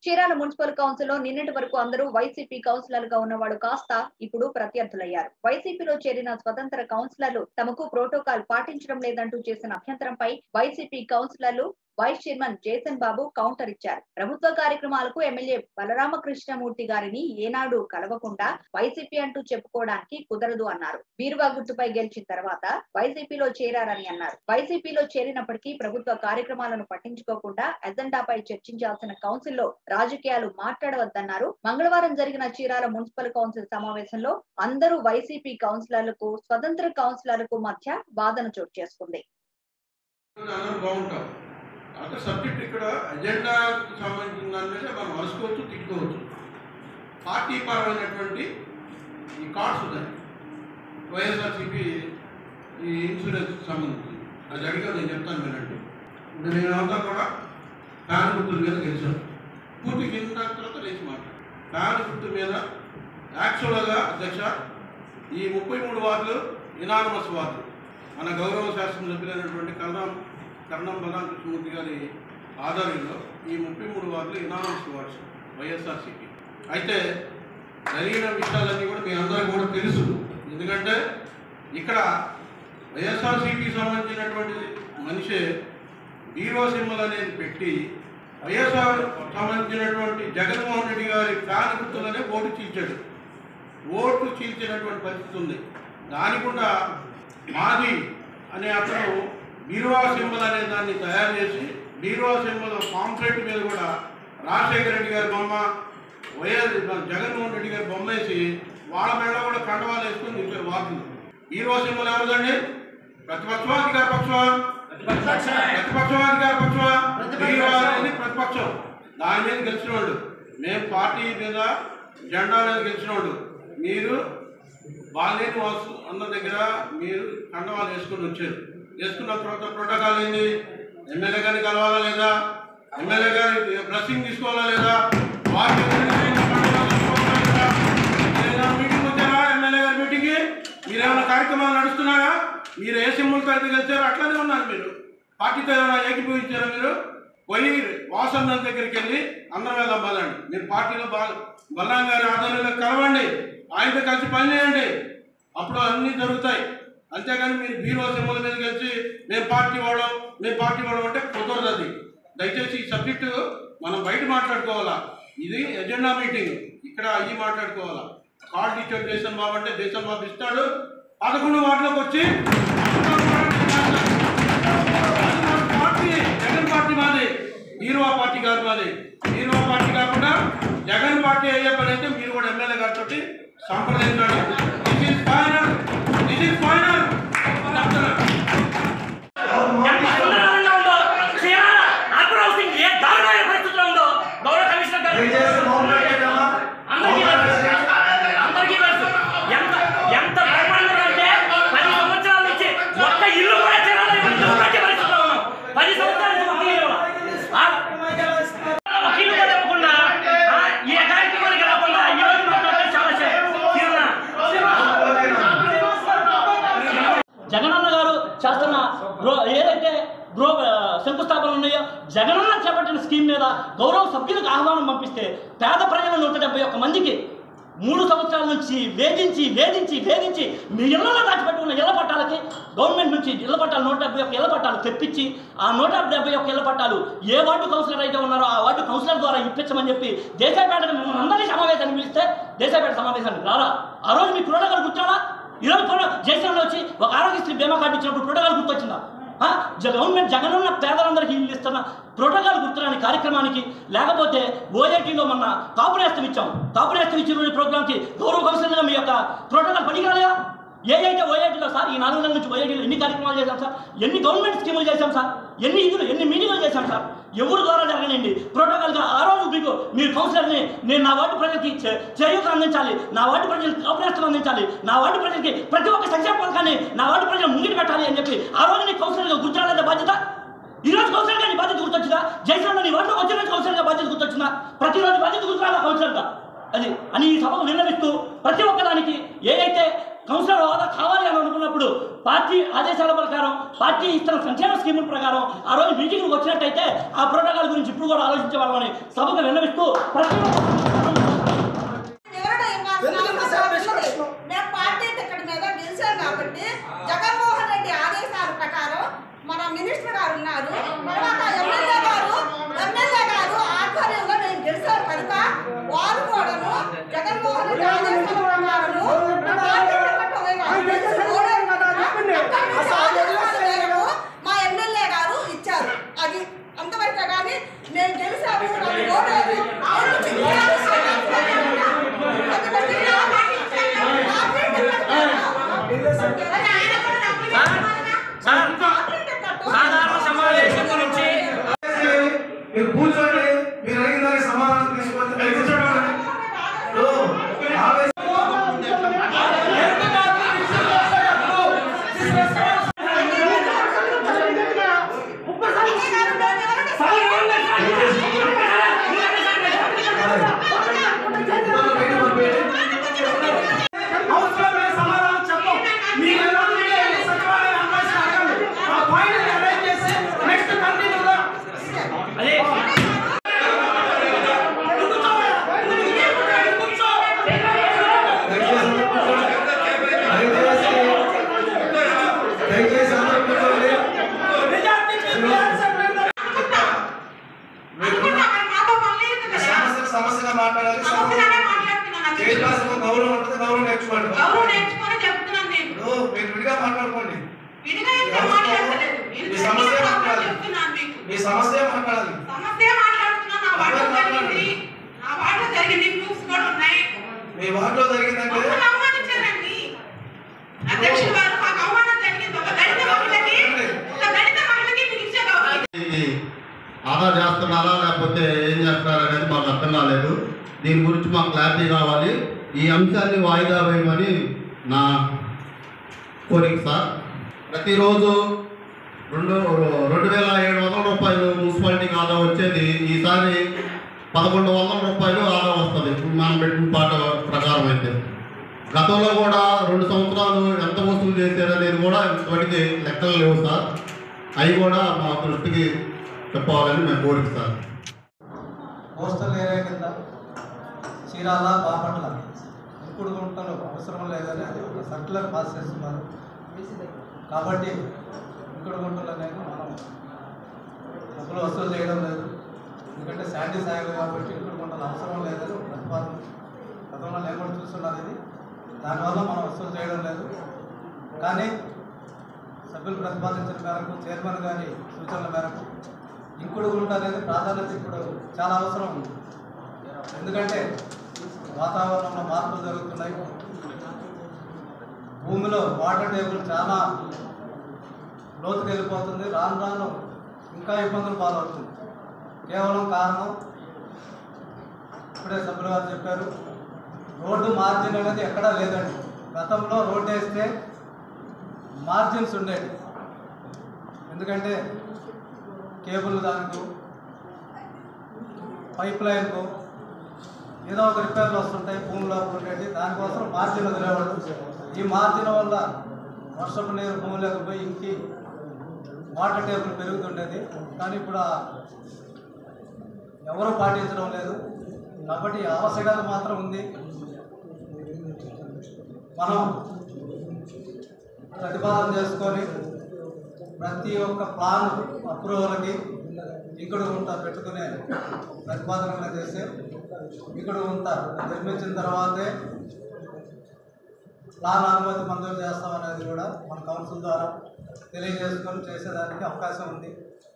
Chirala municipal council లో నిన్నటి వరకు అందరూ వైసీపీ కౌన్సిలర్ గా ఉన్నవాడు కాస్త ఇప్పుడు ప్రత్యర్థులయ్యారు వైసీపీలో చేరిన స్వతంత్ర కౌన్సిలర్లు తమకు ప్రోటోకాల్ పాటించడం లేదంటూ చేసిన అభ్యంతరంపై వైసీపీ కౌన్సిలర్లు vice chairman Jason Babu counter ఇచ్చారు ప్రభుత్వ కార్యక్రమాలకు ఎమ్మెల్యే బలరామకృష్ణమూర్తి గారిని ఏనాడు కలవకుండా వైసీపీ అంటూ చెప్పుకోవడానికి కుదరదు అన్నారు బీరువా గుర్తుపై గెలిచిన తర్వాత వైసీపీలో చేరారని అన్నారు వైసీపీలో చేరినప్పటికీ ప్రభుత్వ కార్యక్రమాలను పట్టించుకోకుండా ఎజెండాపై చర్చించాల్సిన కౌన్సిల్ లో రాజకీయాలు మాట్లాడవద్దన్నారు మంగళవారం జరిగిన చీరాల మున్సిపల్ కౌన్సిల్ సమావేశంలో అందరూ వైసీపీ కౌన్సిలర్లకు స్వతంత్ర కౌన్సిలర్లకు మధ్య వాదన చోటు చేసుకుంది అందరూ బాగుంటాం అంటే సబ్జెక్ట్ ఇక్కడ అజెండాకి సంబంధించిన దాని మీద మనం అరుచుకోవచ్చు తిట్టుకోవచ్చు పార్టీ పరమైనటువంటి ఈ కార్డ్స్ ఉన్నాయి వైఎస్ఆర్సీపీ ఈ ఇన్సూరెన్స్కి సంబంధించి అది అడిగా నేను చెప్తాను వినండి ఇప్పుడు నేనంతా కూడా ఫ్యాన్ గుర్తుల మీద గెలిచాను పూర్తి గెలిచిన తర్వాత లేచి మాట్లాడు ఫ్యాన్ గుర్తు మీద యాక్చువల్గా అధ్యక్ష ఈ ముప్పై మూడు వార్డులు ఇనానమస్ వార్డులు మన గౌరవ శాసన సభ్యులైనటువంటి కరణం కరణం బలరాం కృష్ణమూర్తి గారి ఆధ్వర్యంలో ఈ ముప్పై మూడు వార్డులు ఇనానమస్ వార్డ్స్ వైఎస్ఆర్సీపీ అయితే జరిగిన విషయాలన్నీ కూడా మీ అందరికీ కూడా తెలుసు ఎందుకంటే ఇక్కడ వైఎస్ఆర్సీపీకి సంబంధించినటువంటి మనిషే బీరో సింబల్ అనేది పెట్టి వైఎస్ఆర్ సంబంధించినటువంటి జగన్మోహన్ రెడ్డి గారి ఫ్యాన్ గుర్తులనే ఓటు చీల్చాడు ఓటు చీల్చినటువంటి పరిస్థితి ఉంది దాని కూడా మాది అనే అతను బీరువా సింబల్ అనే దాన్ని తయారు చేసి బీరువా సింబల్ పాంప్లెట్ మీద కూడా రాజశేఖర రెడ్డి గారి బొమ్మ వైఎస్ జగన్మోహన్ రెడ్డి గారి బొమ్మ వేసి వాళ్ళ మెడ కూడా కండవాలు వేసుకొని నిలిచారు వార్తలు బీరువా సింబల్ ఎవరిదండి ప్రతిపక్షమా అధికార పక్షమా ప్రతిపక్షమా అధికార పక్షమా బీరువా అనేది ప్రతిపక్షం దాని మీద గెలిచిన వాళ్ళు మేము పార్టీ మీద జెండా మీద గెలిచిన వాళ్ళు మీరు బాలేని వాసు అన్న దగ్గర మీరు కండవాలు వేసుకొని వచ్చారు వేసుకున్న తర్వాత ప్రోటోకాల్ ఏంది ఎమ్మెల్యే గారిని కలవాలా లేదా ఎమ్మెల్యే గారి బ్లస్సింగ్ తీసుకోవాలా లేదా వారి మీటింగ్ వచ్చారా ఎమ్మెల్యే గారి మీటింగ్కి మీరు ఏమైనా కార్యక్రమాలు నడుస్తున్నాయా మీరు ఏ సింబల్తో అయితే గెలిచారో అట్లానే ఉన్నారు మీరు పార్టీతో ఏమైనా ఏకీభవించారా మీరు పోయి వాసన్న దగ్గరికి వెళ్ళి అందరం వెళ్దాం పదండి మీరు పార్టీలో బల బలరాం గారి ఆధ్వర్యంలో కలవండి ఆయనతో కలిసి పనిచేయండి అప్పుడు అన్నీ జరుగుతాయి అంతేగాని మీరు బీరో సింబల్ మీద కలిసి మేము పార్టీ వాళ్ళం మేము పార్టీ వాళ్ళం అంటే కుదరదు అది దయచేసి ఈ సబ్జెక్టు మనం బయట మాట్లాడుకోవాలా ఇది ఎజెండా మీటింగ్ ఇక్కడ అయ్యి మాట్లాడుకోవాలా కార్డు ఇచ్చాడు దేశం బాబు అంటే దేశం బాబు ఇస్తాడు పదకొండు వాటిలోకి వచ్చి పార్టీ జగన్ పార్టీ మాది హీరో పార్టీ కాదు మాది హీరో పార్టీ కాకుండా జగన్ పార్టీ అయ్యే పని అయితే మీరు కూడా ఎమ్మెల్యే గారితో సంప్రదించండి this is final this is final ఎంత సుందరంగా ఉందో చీరాల అర్బన్ హౌసింగ్ ఏ దారుణమైన పరిస్థితిలో ఉందో గౌరవ కమిషనర్ గారు అందరికీ తెలుసు అందరికీ తెలుసు ఎంత ఎంత బ్రహ్మాండంగా అంటే పది సంవత్సరాల నుంచి ఒక్క ఇల్లు కూడా చీరాల ఇవ్వడానికి పరిస్థితిలో ఉన్నాం పది సంవత్సరాల నుంచి ఒక్క ఇల్లు కూడా. ఆ ఒక ఇల్లు కూడా ఇవ్వకుండా ఆ, ఏ కార్యక్రమానికి రాకుండా ఈ రోజు మాట్లాడితే చాలా చీరాల జగనన్న గారు చేస్తున్న గ్రో ఏదైతే గ్రో శంకుస్థాపనలు ఉన్నాయో జగనన్న చేపట్టిన స్కీమ్ మీద గౌరవ సభ్యులకు ఆహ్వానం పంపిస్తే పేద ప్రజల నూట డెబ్బై ఒక్క మందికి మూడు సంవత్సరాల నుంచి వేధించి వేధించి వేధించి మీ ఇళ్లలో దాచిపెట్టుకున్న ఇళ్ల పట్టాలకి గవర్నమెంట్ నుంచి ఇళ్ల పట్టాలు నూట డెబ్బై ఒక్క ఇళ్ల పట్టాలు తెప్పించి ఆ నూట డెబ్బై ఒక్క ఇళ్ల పట్టాలు ఏ వార్డు కౌన్సిలర్ అయితే ఉన్నారో ఆ వార్డు కౌన్సిలర్ ద్వారా ఇప్పించమని చెప్పి దేశాపేటకు మిమ్మల్ని అందరినీ సమావేశాన్ని పిలిస్తే దేశాపేట సమావేశానికి రారా ఆ రోజు మీ ప్రోటోకాల్ కూర్చోరా ఈరోజు కూడా జైశ్రీలో వచ్చి ఒక ఆరోగ్యశ్రీ బీమా కార్డు ఇచ్చినప్పుడు ప్రోటోకాల్ గుర్తొచ్చిందా ఆ? జ- గవర్నమెంట్ జగనన్న పేదలందరికీ ఇల్లు ఇస్తున్న ప్రోటోకాల్ గుర్తురాని కార్యక్రమానికి లేకపోతే ఓఏటీలో మొన్న కాపు నేస్తం ఇచ్చాం కాపు నేస్తం ఇచ్చిన ప్రోగ్రామ్కి గౌరవ కౌన్సిలర్గా మీ యొక్క ప్రోటోకాల్ పనికిరాలేదా ఏ అయితే ఓఏటీలో సార్ ఈ నాలుగు నెలల నుంచి ఓఏటీలో ఎన్ని కార్యక్రమాలు చేశాం సార్ ఎన్ని గవర్నమెంట్ స్కీములు చేశాం సార్ ఎన్ని ఇల్లు ఎన్ని మీటింగులు చేశాం సార్ ఎవరి ద్వారా జరగనండి ప్రోటోకాల్గా ఆ రోజు మీకు మీరు కౌన్సిలర్ని నేను నా వార్డు ప్రజలకి చే- చేయూత అందించాలి నా వార్డు ప్రజలకు కాపురేస్తులు అందించాలి నా వార్డు ప్రజలకి ప్రతి ఒక్క సంక్షేమ పథకాన్ని నా వార్డు ప్రజలు ముంగిటి పెట్టాలి అని చెప్పి ఆ రోజు నీ కౌన్సిలర్గా గుర్తురాలేదా బాధ్యత ఈ రోజు కౌన్సిలర్గా నీ బాధ్యత గుర్తొచ్చిందా జైశ్రీలో నీ వార్డులో వచ్చిన రోజు కౌన్సిలర్గా బాధ్యత గుర్తొచ్చిందా ప్రతిరోజు బాధ్యత గుర్తురాలా కౌన్సిలర్గా అది అని ఈ సభకు విన్నవిస్తూ ప్రతి ఒక్కదానికి ఏదైతే కౌన్సిలర్ హోదా కావాలి అని అనుకున్నప్పుడు పార్టీ ఆదేశాల ప్రకారం పార్టీ ఇస్తున్న సంక్షేమ స్కీముల ప్రకారం ఆ రోజు మీటింగ్కి వచ్చినట్టయితే ఆ ప్రోటోకాల్ గురించి ఇప్పుడు కూడా ఆలోచించే వాళ్ళమని సభకు విన్నవిస్తూ ప్రతి ఒక్క ఎవరైనా ఇవ్వాల్సిన ఎందుకు ఇంత అవసరం సెలబ్రేషన్ ఉంది. చేస్తున్నావు? మేము పార్టీ టికెట్ మీద గెలిచాం కాబట్టి జగన్మోహన్ రెడ్డి ఆదేశాల ప్రకారం మన మినిస్టర్ గారు ఉన్నారు తర్వాత ఎమ్మెల్యే గారు ఎమ్మెల్యే గారు ఆధ్వర్యంలో మేము గెలిచాం కనుక వారు కూడాను జగన్మోహన్ రెడ్డి ఆదేశాల ప్రకారము మా పార్టీ టికెట్ మీద గెలిచి ఓడారు కనుక అక్కడి నుంచి ఆదేశాల మేరకు మా ఎమ్మెల్యే గారు ఇచ్చారు అది అంతవరకే కానీ మేము గెలిచాము మాకు ఓడారు అవును, సాధారణ సమావేశం గురించి మీరు కూర్చోండి మీరు అడిగిన దానికి సమాధానం తీసుకొచ్చి మీరు కూర్చోండి. ఇప్పుడు ఆవేశం- ఇద్దరు బయట పంపేయండి. అవసరమైన సమాధానం చెప్పం మీరు ఎలా ఉంటే సచివాలయం అన్వేషణ అడగండి ఆ పాయింట్ అరేంజ్ చేసి నెక్స్ట్ కంటిన్యూగా అదే దయచేసి దయచేసి అందరూ కూర్చోండి. ఈ సమస్యకు సమస్యగా మాట్లాడాలి చేయవలసిన గౌరవం ఉంటుంది గౌరవం నేర్చుకోండి ఇప్పుడు మీరు విడిగా మాట్లాడుకోండి మీ సమస్య మాట్లాడాలి మీ సమస్య మాట్లాడాలి మీ వార్డులో జరిగిందంటే అధ్యక్షుల వారు మాకు అవమానం జరిగింది ఒక దళిత మహిళకి ఒక దళిత మహిళకి మీరు ఇచ్చే గౌరవం ఇది ఆదా చేస్తున్నారా లేకపోతే ఏం చేస్తున్నారా అనేది మాకు అర్థం కాలేదు దీని గురించి మాకు క్లారిటీ కావాలి ఈ అంశాన్ని వాయిదా వేయమని నా కోరిక సార్ ప్రతిరోజు రెండు రెండు వేల ఏడు వందల రూపాయలు మున్సిపాలిటీకి ఆదా వచ్చేది ఈసారి పదకొండు వందల రూపాయలు ఆదా వస్తుంది ఇప్పుడు మనం పెట్టిన పాట ప్రకారం అయితే గతంలో కూడా రెండు సంవత్సరాలు ఎంత వసూలు చేశారనేది కూడా ఇప్పటికీ లెక్కలు లేవు సార్ అవి కూడా మా దృష్టికి చెప్పాలని మేము కోరిక సార్ కోస్టల్ ఏరియా కింద చీరాల బాపట్ల ఇప్పుడు గుంటలు అవసరం లేదని అది ఒక సర్కులర్ పాస్ చేస్తున్నారు కాబట్టి ఇక్కడ గుంటలు అనేది మనం డబ్బులు వసూలు చేయడం లేదు ఎందుకంటే శాండీ సాగర్ కాబట్టి ఇక్కడ గుంటలు అవసరం లేదని ఒక ప్రతిపాదన గతంలో నేను కూడా చూస్తున్నాను ఇది దానివల్ల మనం వసూలు చేయడం లేదు కానీ సభ్యులు ప్రతిపాదించిన మేరకు చైర్మన్ గారి సూచనల మేరకు ఇంకుడు గుంట అనేది ప్రాధాన్యత ఇప్పుడు చాలా అవసరం ఉంది ఎందుకంటే వాతావరణంలో మార్పులు జరుగుతున్నాయి భూమిలో వాటర్ టేబుల్ చాలా లోతుకు వెళ్ళిపోతుంది రాను రాను ఇంకా ఇబ్బందులు పాలవుతుంది కేవలం కారణం ఇప్పుడే సభ్యులు గారు చెప్పారు రోడ్డు మార్జిన్ అనేది ఎక్కడా లేదండి గతంలో రోడ్డు వేస్తే మార్జిన్స్ ఉండేవి ఎందుకంటే కేబుల్ దానికి పైప్ లైన్కు ఏదో ఒక రిపేర్లు వస్తుంటాయి భూమిలో ఉండేది దానికోసం మార్జిన్ వదిలేవాళ్ళు ఈ మార్జిన్ వల్ల వర్షపు నీరు భూమిలోకి పోయి ఇంకి వాటర్ టేబుల్ పెరుగుతుండేది కానీ ఇప్పుడు ఆ ఎవరు పాటించడం లేదు కాబట్టి ఈ ఆవశ్యకత మాత్రం ఉంది మనం ప్రతిపాదన చేసుకొని ప్రతి ఒక్క ప్లాన్ అప్రూవల్కి ఇంకుడు గుంత పెట్టుకునే ప్రతిపాదన చేస్తే ఇంకుడు గుంత నిర్మించిన తర్వాతే ప్లాన్ అనుమతి మంజూరు చేస్తామనేది కూడా మన కౌన్సిల్ ద్వారా తెలియజేసుకొని చేసేదానికి అవకాశం ఉంది